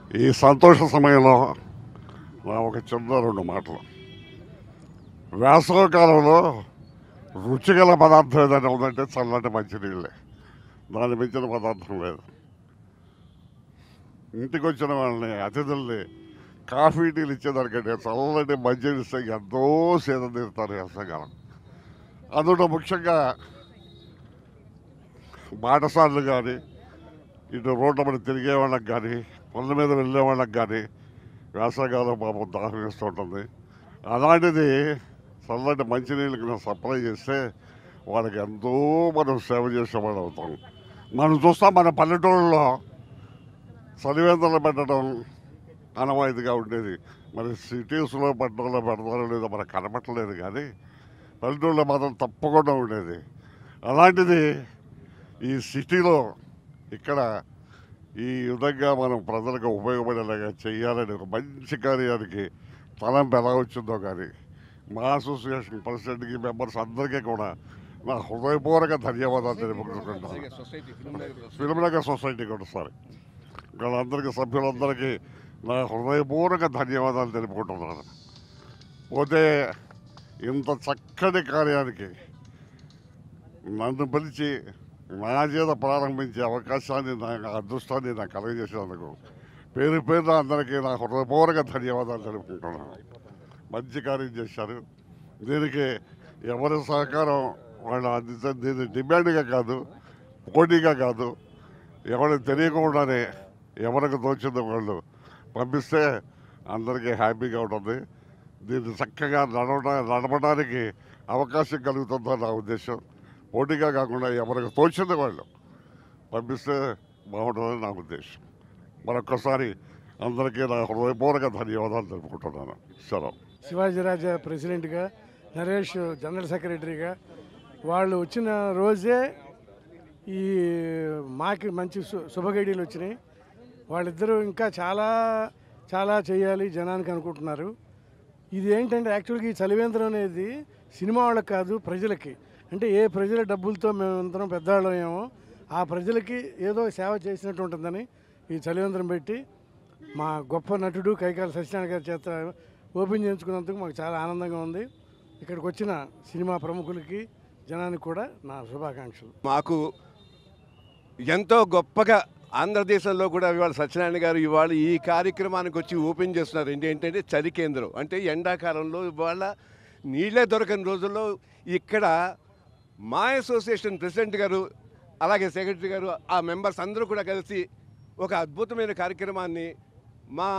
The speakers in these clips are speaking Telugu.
ఈ సంతోష సమయంలో నా ఒక చిన్న రెండు మాటలు వేసవ కాలంలో రుచిగల పదార్థం ఏదైనా ఉందంటే చల్లటి మంచినీళ్ళే దాని మించిన పదార్థం లేదు ఇంటికి వచ్చిన వాళ్ళని అతిథుల్ని కాఫీ టీలు ఇచ్చేదానికంటే చల్లటి మంచినీళ్ళు ఇస్తే ఎంతో సేద తీరుతారు వేసవకాలం అందులో ముఖ్యంగా బాటసార్లు కానీ ఇటు రోడ్ల మీద తిరిగే వాళ్ళకి కానీ పనుల మీద వెళ్ళే వాళ్ళకి కానీ వేసవకాలం పాపం దాహం వేస్తూ ఉంటుంది అలాంటిది చల్లటి మంచినీళ్ళకి మనం సప్లై చేస్తే వాళ్ళకి ఎంతో మనం సేవ చేసేవాడు అవుతాం మనం చూస్తాం మన పల్లెటూళ్ళలో చలివేంద్రలు పెట్టడం అనవాయితీగా ఉండేది మరి సిటీస్లో పట్టణంలో పెడతారో లేదో మనకు కనపట్టలేదు కానీ పల్లెటూళ్ళలో మాత్రం తప్పకుండా ఉండేది అలాంటిది ఈ సిటీలో ఇక్కడ ఈ విధంగా మనం ప్రజలకు ఉపయోగపడేలాగా చేయాలని ఒక మంచి కార్యానికి తలంపు ఎలా వచ్చిందో కానీ మా అసోసియేషన్ ప్రెసిడెంట్కి మెంబర్స్ అందరికీ కూడా నా హృదయపూర్వక ధన్యవాదాలు తెలుపుకుంటున్నాను ఫిల్మ్నగర్ సొసైటీ కూడా సారీ వాళ్ళందరికీ సభ్యులందరికీ నా హృదయపూర్వక ధన్యవాదాలు తెలుపుకుంటున్నాను పోతే ఇంత చక్కటి కార్యానికి నన్ను పిలిచి నా చేత ప్రారంభించే అవకాశాన్ని నా అదృష్టాన్ని నాకు కలగజేసినందుకు పేరు పేరున అందరికీ నా హృదయపూర్వక ధన్యవాదాలు తెలుపుకుంటున్నాను మంచి కార్యం చేశారు దీనికి ఎవరి సహకారం వాళ్ళు అందించే దీన్ని డిమాండ్గా కాదు పోటీగా కాదు ఎవరికి తెలియకుండానే ఎవరికి తోచిందో వాళ్ళు పంపిస్తే అందరికీ హ్యాపీగా ఉంటుంది దీన్ని చక్కగా నడవడ నడపడానికి అవకాశం కలుగుతుందని నా ఉద్దేశం పోటీగా కాకుండా ఎవరికి తోచింది వాళ్ళు పంపిస్తే బాగుంటుందని నా ఉద్దేశం మరొక్కసారి అందరికీ నా హృదయపూర్వక ధన్యవాదాలు తెలుపుకుంటున్నాను సెలవు శివాజీరాజా ప్రెసిడెంట్గా నరేష్ జనరల్ సెక్రటరీగా వాళ్ళు వచ్చిన రోజే ఈ మాకి మంచి శు- శుభగడియలు వచ్చినాయి వాళ్ళిద్దరూ ఇంకా చాలా చాలా చేయాలి జనానికి అనుకుంటున్నారు ఇది ఏంటంటే యాక్చువల్గా ఈ చలివేంద్రం అనేది సినిమా వాళ్ళకి కాదు ప్రజలకి అంటే ఏ ప్రజల డబ్బులతో మేము అందరం పెద్దవాళ్ళం ఏమో ఆ ప్రజలకి ఏదో సేవ చేసినట్టు ఉంటుందని ఈ చలివేంద్రం పెట్టి మా గొప్ప నటుడు కైకాల సత్యనారాయణ గారి చేత ఓపెన్ చేయించుకున్నందుకు మాకు చాలా ఆనందంగా ఉంది ఇక్కడికి వచ్చిన సినిమా ప్రముఖులకి జనానికి కూడా నా శుభాకాంక్షలు మాకు ఎంతో గొప్పగా ఆంధ్రదేశంలో కూడా ఇవాళ సత్యనారాయణ గారు ఇవాళ ఈ కార్యక్రమానికి వచ్చి ఓపెన్ చేస్తున్నారు ఏంటి ఏంటంటే చలి కేంద్రం అంటే ఎండాకాలంలో ఇవాళ నీళ్ళే దొరకని రోజుల్లో ఇక్కడ మా అసోసియేషన్ ప్రెసిడెంట్ గారు అలాగే సెక్రటరీ గారు ఆ మెంబర్స్ అందరూ కూడా కలిసి ఒక అద్భుతమైన కార్యక్రమాన్ని మా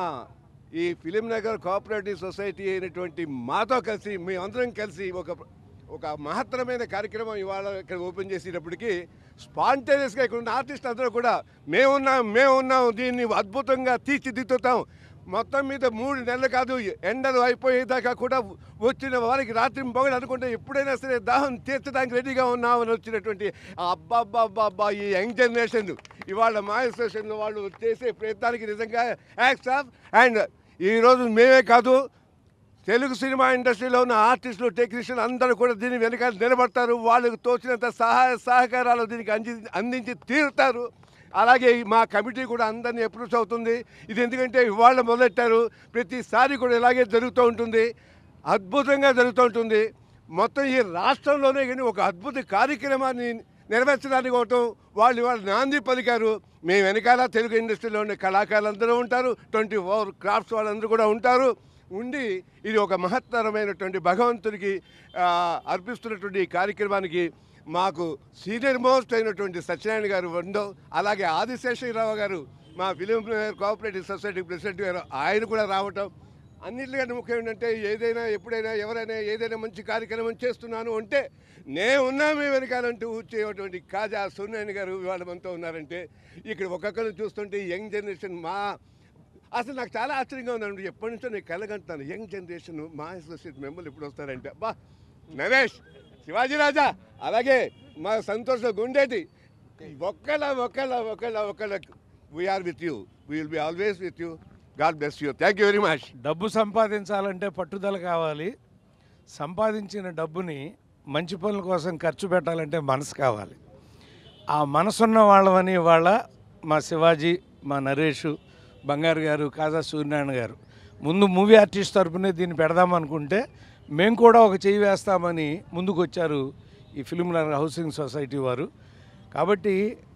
ఈ ఫిలిం నగర్ కోఆపరేటివ్ సొసైటీ అయినటువంటి మాతో కలిసి మేమందరం కలిసి ఒక ఒక మహత్తరమైన కార్యక్రమం ఇవాళ ఇక్కడ ఓపెన్ చేసేటప్పటికి స్పాంటేనియస్గా ఇక్కడ ఉన్న ఆర్టిస్ట్ అందరూ కూడా మేమున్నాం మేమున్నాం దీన్ని అద్భుతంగా తీర్చిదిద్దుతాం మొత్తం మీద మూడు నెలలు కాదు ఎండలు అయిపోయేదాకా కూడా వచ్చిన వారికి రాత్రి పొగలు అనుకుంటే ఎప్పుడైనా సరే దాహం తీర్చడానికి రెడీగా ఉన్నామని వచ్చినటువంటి అబ్బాబ్బాబ్బా ఈ యంగ్ జనరేషన్ ఇవాళ మా అసోసియేషన్లో వాళ్ళు చేసే ప్రయత్నానికి నిజంగా యాక్స్ ఆఫ్ అండ్ ఈరోజు మేమే కాదు తెలుగు సినిమా ఇండస్ట్రీలో ఉన్న ఆర్టిస్టులు టెక్నీషియన్ అందరూ కూడా దీని వెనకాల నిలబడతారు వాళ్ళకు తోచినంత సహాయ సహకారాలు దీనికి అంది అందించి తీరుతారు అలాగే ఈ మా కమిటీ కూడా అందరినీ అప్రూవ్ అవుతుంది ఇది ఎందుకంటే ఇవాళ మొదలెట్టారు ప్రతిసారి కూడా ఇలాగే జరుగుతూ ఉంటుంది అద్భుతంగా జరుగుతూ ఉంటుంది మొత్తం ఈ రాష్ట్రంలోనే కానీ ఒక అద్భుత కార్యక్రమాన్ని నెరవేర్చడానికి ఒకటం వాళ్ళు ఇవాళ నాంది పలికారు మేము వెనకాల తెలుగు ఇండస్ట్రీలో ఉండే కళాకారులందరూ ఉంటారు ట్వంటీ ఫోర్ క్రాఫ్ట్స్ వాళ్ళందరూ కూడా ఉంటారు ఉండి ఇది ఒక మహత్తరమైనటువంటి భగవంతుడికి ఆ, అర్పిస్తున్నటువంటి ఈ కార్యక్రమానికి మాకు సీనియర్ మోస్ట్ అయినటువంటి సత్యనారాయణ గారు ఉండవు అలాగే ఆదిశేషరావు గారు మా ఫిలిం కోఆపరేటివ్ సొసైటీ ప్రెసిడెంట్ గారు ఆయన కూడా రావటం అన్నిటికంటే ముఖ్యం ఏంటంటే ఏదైనా ఎప్పుడైనా ఎవరైనా ఏదైనా మంచి కార్యక్రమం చేస్తున్నాను అంటే నేను ఉన్నా మీ వెనకాలంటూ వచ్చేటువంటి కాజా సూర్యనారాయణ గారు ఇవాళ మనతో ఉన్నారంటే ఇక్కడ ఒక్కొక్కరు చూస్తుంటే యంగ్ జనరేషన్ మా అసలు నాకు చాలా ఆశ్చర్యంగా ఉందండి ఎప్పటి నుంచో నేను కలగంటున్నాను యంగ్ జనరేషన్ మా అసోసియేట్ మెంబర్లు ఎప్పుడు వస్తారంటే బా నరేష్ శివాజీ రాజా అలాగే మా సంతోష్ గుండేటి ఒక్కళ్ళ ఒక్కళ్ళ ఒక్కళ్ళ ఒక్కళ్ళ we're with you we will be always with you God bless you thank you very much డబ్బు సంపాదించాలంటే పట్టుదల కావాలి సంపాదించిన డబ్బుని మంచి పనుల కోసం ఖర్చు పెట్టాలంటే మనసు కావాలి ఆ మనసున్న వాళ్ళమని వాళ్ళ మా శివాజీ మా నరేష్ బంగారు గారు కాజా సూర్యనారాయణ గారు ముందు మూవీ ఆర్టిస్ట్ తరపునే దీన్ని పెడదామనుకుంటే మేము కూడా ఒక చేయి వేస్తామని ముందుకు వచ్చారు ఈ ఫిల్మ్ నగర్ హౌసింగ్ సొసైటీ వారు కాబట్టి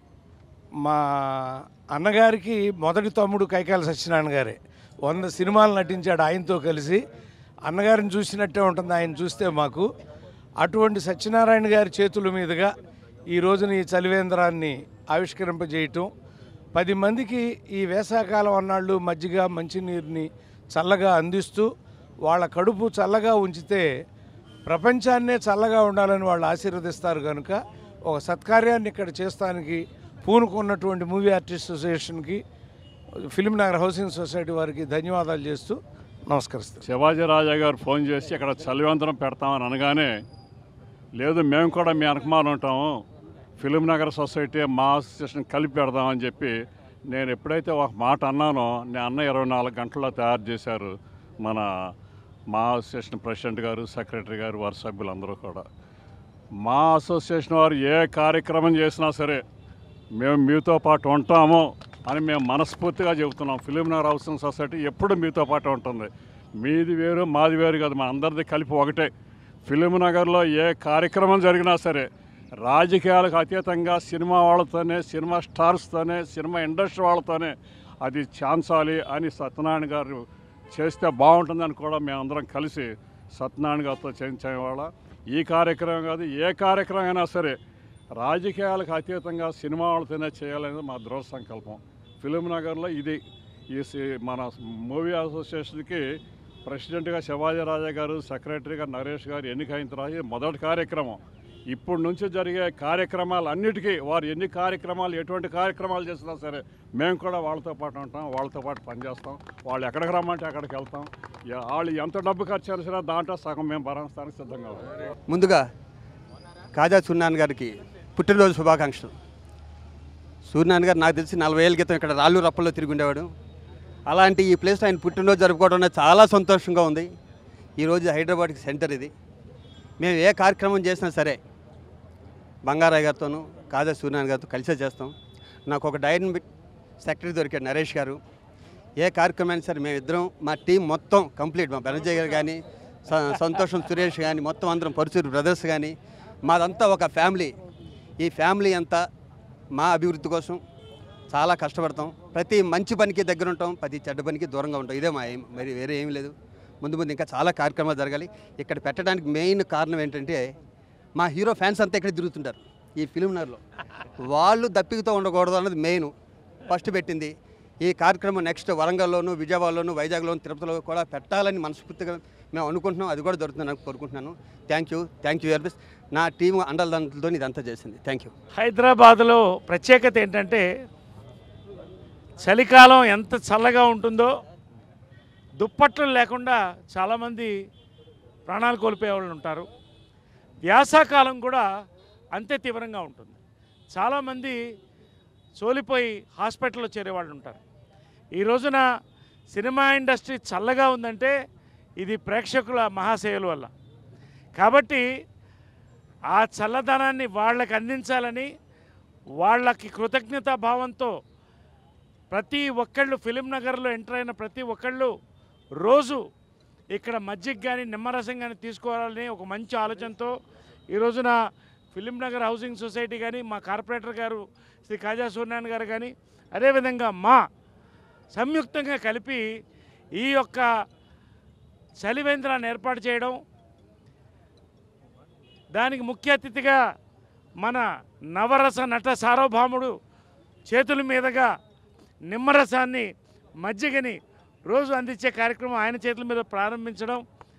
మా అన్నగారికి మొదటి తమ్ముడు కైకాల సత్యనారాయణ గారే వంద సినిమాలు నటించాడు ఆయనతో కలిసి అన్నగారిని చూసినట్టే ఉంటుంది ఆయన చూస్తే మాకు అటువంటి సత్యనారాయణ గారి చేతుల మీదుగా ఈ రోజున ఈ చలివేంద్రాన్ని ఆవిష్కరింపజేయటం పది మందికి ఈ వేసవకాలం అన్నాళ్ళు మజ్జిగ మంచినీరుని చల్లగా అందిస్తూ వాళ్ళ కడుపు చల్లగా ఉంచితే ప్రపంచాన్నే చల్లగా ఉండాలని వాళ్ళు ఆశీర్వదిస్తారు కనుక ఒక సత్కార్యాన్ని ఇక్కడ చేస్తానికి పూనుకున్నటువంటి మూవీ ఆర్టిస్ట్ అసోసియేషన్కి ఫిలిం నగర్ హౌసింగ్ సొసైటీ వారికి ధన్యవాదాలు చేస్తూ నమస్కరిస్తాను శివాజీ రాజా గారు ఫోన్ చేసి ఇక్కడ చలివంతరం పెడతామని అనగానే లేదు మేము కూడా మీ అనకమానం ఉంటాము ఫిలిం నగర్ సొసైటీ మా అసోసియేషన్ కలిపి పెడదామని చెప్పి నేను ఎప్పుడైతే ఒక మాట అన్నానో నేను అన్న ఇరవై నాలుగు గంటల్లో తయారు చేశారు మన మా అసోసియేషన్ ప్రెసిడెంట్ గారు సెక్రటరీ గారు వారి సభ్యులందరూ కూడా మా అసోసియేషన్ వారు ఏ కార్యక్రమం చేసినా సరే మేము మీతో పాటు ఉంటాము అని మేము మనస్ఫూర్తిగా చెబుతున్నాం ఫిలిం నగర్ హౌసింగ్ సొసైటీ ఎప్పుడు మీతో పాటు ఉంటుంది మీది వేరు మాది వేరు కాదు మా అందరిది కలిపి ఒకటే ఫిలిం నగర్లో ఏ కార్యక్రమం జరిగినా సరే రాజకీయాలకు అతీతంగా సినిమా వాళ్ళతోనే సినిమా స్టార్స్తోనే సినిమా ఇండస్ట్రీ వాళ్ళతోనే అది ఛాన్సాలి అని సత్యనారాయణ గారు చేస్తే బాగుంటుందని కూడా మేమందరం కలిసి సత్యనారాయణ గారితో చేయించాం వాళ్ళ ఈ కార్యక్రమం కాదు ఏ కార్యక్రమం అయినా సరే రాజకీయాలకు అతీతంగా సినిమా వాళ్ళతోనే చేయాలనేది మా దృఢ సంకల్పం ఫిలిం నగర్లో ఇది ఈ సి- మన మూవీ అసోసియేషన్కి ప్రెసిడెంట్గా శివాజీ రాజా గారు సెక్రటరీగా నరేష్ గారు ఎన్నికైన తర్వాత ఇది మొదటి కార్యక్రమం ఇప్పుడు నుంచి జరిగే కార్యక్రమాలు అన్నిటికీ వారు ఎన్ని కార్యక్రమాలు ఎటువంటి కార్యక్రమాలు చేసినా సరే మేము కూడా వాళ్ళతో పాటు ఉంటాం వాళ్ళతో పాటు పనిచేస్తాం వాళ్ళు ఎక్కడికి రమ్మంటే అక్కడికి వెళ్తాం ఇక వాళ్ళు ఎంత డబ్బు ఖర్చు చేసినా దాంట్లో సగం మేము భరించడానికి సిద్ధంగా ఉన్నాం ముందుగా కాజా సూర్యనారాయణ గారికి పుట్టినరోజు శుభాకాంక్షలు సూర్యనారాయణ గారు నాకు తెలిసి నలభై ఏళ్ళ క్రితం ఇక్కడ రాళ్ళు రప్పల్లో తిరిగి ఉండేవాడు అలాంటి ఈ ప్లేస్ ఆయన పుట్టినరోజు జరుపుకోవడం అనేది చాలా సంతోషంగా ఉంది ఈరోజు హైదరాబాద్కి సెంటర్ ఇది మేము ఏ కార్యక్రమం చేసినా సరే బంగారాయ్ గారితోనూ కాజా సూర్యనారాయణ గారితో కలిసే చేస్తాం నాకు ఒక డైనమిక్ సెక్రటరీ దొరికాడు నరేష్ గారు ఏ కార్యక్రమం సరే మేమిద్దరం మా టీం మొత్తం కంప్లీట్ మా బెనర్జయ్ గారు కానీ స- సంతోషం సురేష్ కానీ మొత్తం అందరం పరుచూరు బ్రదర్స్ కానీ మాదంతా ఒక ఫ్యామిలీ ఈ ఫ్యామిలీ అంతా మా అభివృద్ధి కోసం చాలా కష్టపడతాం ప్రతి మంచి పనికి దగ్గర ఉంటాం ప్రతి చెడ్డ పనికి దూరంగా ఉంటాం ఇదే మా ఏం మరి వేరే ఏం లేదు ముందు ముందు ఇంకా చాలా కార్యక్రమాలు జరగాలి ఇక్కడ పెట్టడానికి మెయిన్ కారణం ఏంటంటే మా హీరో ఫ్యాన్స్ అంతా ఇక్కడ తిరుగుతుంటారు ఈ ఫిలిం నగర్లో వాళ్ళు దప్పికతో ఉండకూడదు అన్నది మెయిన్ ఫస్ట్ పెట్టింది ఈ కార్యక్రమం నెక్స్ట్ వరంగల్లోను విజయవాడలోను వైజాగ్లోను తిరుపతిలో కూడా పెట్టాలని మనస్ఫూర్తిగా మేము అనుకుంటున్నాం అది కూడా దొరుకుతుందని కోరుకుంటున్నాను thank you thank you very much నా టీం అండలదండలతో ఇదంతా చేసింది థ్యాంక్ యూ హైదరాబాద్లో ప్రత్యేకత ఏంటంటే చలికాలం ఎంత చల్లగా ఉంటుందో దుప్పట్లు లేకుండా చాలామంది ప్రాణాలు కోల్పోయే వాళ్ళు ఉంటారు వ్యాసాకాలం కూడా అంతే తీవ్రంగా ఉంటుంది చాలామంది సోలిపోయి హాస్పిటల్లో చేరేవాళ్ళు ఉంటారు ఈ రోజున సినిమా ఇండస్ట్రీ చల్లగా ఉందంటే ఇది ప్రేక్షకుల మహాసేవల వల్ల కాబట్టి ఆ చల్లదనాన్ని వాళ్ళకి అందించాలని వాళ్ళకి కృతజ్ఞతా భావంతో ప్రతి ఒక్కళ్ళు ఫిలిం నగర్లో ఎంటర్ అయిన ప్రతి ఒక్కళ్ళు రోజు ఇక్కడ మజ్జిగ కానీ నిమ్మరసం కానీ తీసుకోవాలని ఒక మంచి ఆలోచనతో ఈ రోజున ఫిలిం నగర్ హౌసింగ్ సొసైటీ కానీ మా కార్పొరేటర్ గారు శ్రీ కాజా సూర్యనారాయణ గారు కానీ అదేవిధంగా మా సంయుక్తంగా కలిపి ఈ యొక్క చలివేంద్రాన్ని ఏర్పాటు చేయడం దానికి ముఖ్య అతిథిగా మన నవరస నట సార్వభౌముడు చేతుల మీదుగా నిమ్మరసాన్ని మజ్జిగని రోజు అందించే కార్యక్రమం ఆయన చేతుల మీద ప్రారంభించడం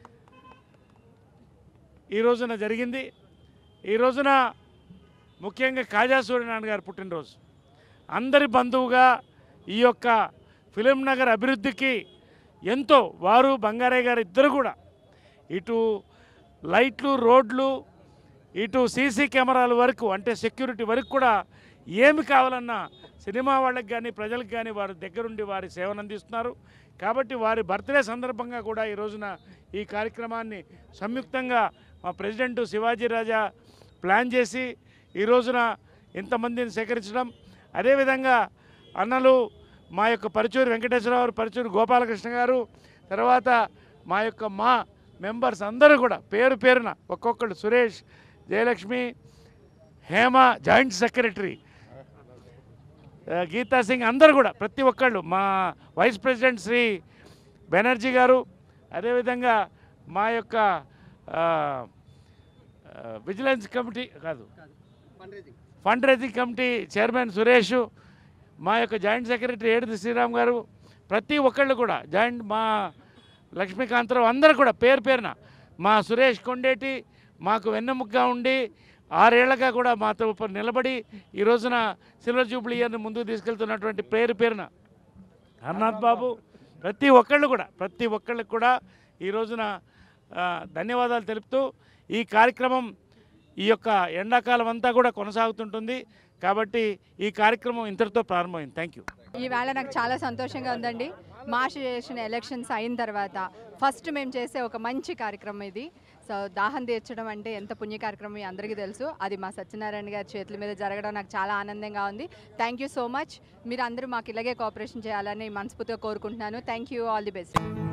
ఈ రోజున జరిగింది ఈ రోజున ముఖ్యంగా కాజా సూర్యనారాయణ గారు పుట్టినరోజు అందరి బంధువుగా ఈ యొక్క ఫిలిం నగర్ అభివృద్ధికి ఎంతో వారు బంగారయ్య గారు ఇద్దరు కూడా ఇటు లైట్లు రోడ్లు ఇటు సీసీ కెమెరాల వరకు అంటే సెక్యూరిటీ వరకు కూడా ఏమి కావాలన్నా సినిమా వాళ్ళకి కానీ ప్రజలకు కానీ వారి దగ్గరుండి వారి సేవను అందిస్తున్నారు కాబట్టి వారి బర్త్డే సందర్భంగా కూడా ఈ రోజున ఈ కార్యక్రమాన్ని సంయుక్తంగా మా ప్రెసిడెంట్ శివాజీ రాజా ప్లాన్ చేసి ఈ రోజున ఇంతమందిని సేకరించడం అదేవిధంగా అన్నలు మా యొక్క పరుచూరు వెంకటేశ్వరరావు గారు పరుచూరు గోపాలకృష్ణ గారు తర్వాత మా యొక్క మా మెంబర్స్ అందరూ కూడా పేరు పేరున ఒక్కొక్కళ్ళు సురేష్ జయలక్ష్మి హేమ జాయింట్ సెక్రటరీ ఆ, గీతా సింగ్ అందరూ కూడా ప్రతి ఒక్కళ్ళు మా వైస్ ప్రెసిడెంట్ శ్రీ బెనర్జీ గారు అదేవిధంగా మా యొక్క ఆ, ఆ, విజిలెన్స్ కమిటీ కాదు fund raising committee chairman Suresh మా యొక్క జాయింట్ సెక్రటరీ ఏడుది శ్రీరామ్ గారు ప్రతి ఒక్కళ్ళు కూడా జాయింట్ మా లక్ష్మీకాంతరావు అందరూ కూడా పేరు పేరున మా సురేష్ కొండేటి మాకు వెన్నెముకగా ఉండి ఆరేళ్లగా కూడా మాతో ప- నిలబడి ఈ రోజున సిల్వర్ జూబ్లీ ఇయర్ని ముందుకు తీసుకెళ్తున్నటువంటి పేరు పేరున హర్నాథ్ బాబు ప్రతి ఒక్కళ్ళు కూడా ప్రతి ఒక్కళ్ళకి కూడా ఈ రోజున ఆ, ధన్యవాదాలు తెలుపుతూ ఈ కార్యక్రమం ఈ యొక్క ఎండాకాలం అంతా కూడా కొనసాగుతుంటుంది కాబట్టి ఈ కార్యక్రమం ఇంతటితో ప్రారంభమైంది థ్యాంక్ యూ ఈవేళ నాకు చాలా సంతోషంగా ఉందండి మార్చ్ చేసిన ఎలక్షన్స్ అయిన తర్వాత ఫస్ట్ మేము చేసే ఒక మంచి కార్యక్రమం ఇది సో దాహం తీర్చడం అంటే ఎంత పుణ్య కార్యక్రమం మీ అందరికీ తెలుసు అది మా సత్యనారాయణ గారి చేతుల మీద జరగడం నాకు చాలా ఆనందంగా ఉంది థ్యాంక్ యూ సో మచ్ మీరు అందరూ మాకు ఇలాగే కోఆపరేషన్ చేయాలని మనస్ఫూర్తిగా కోరుకుంటున్నాను thank you all the best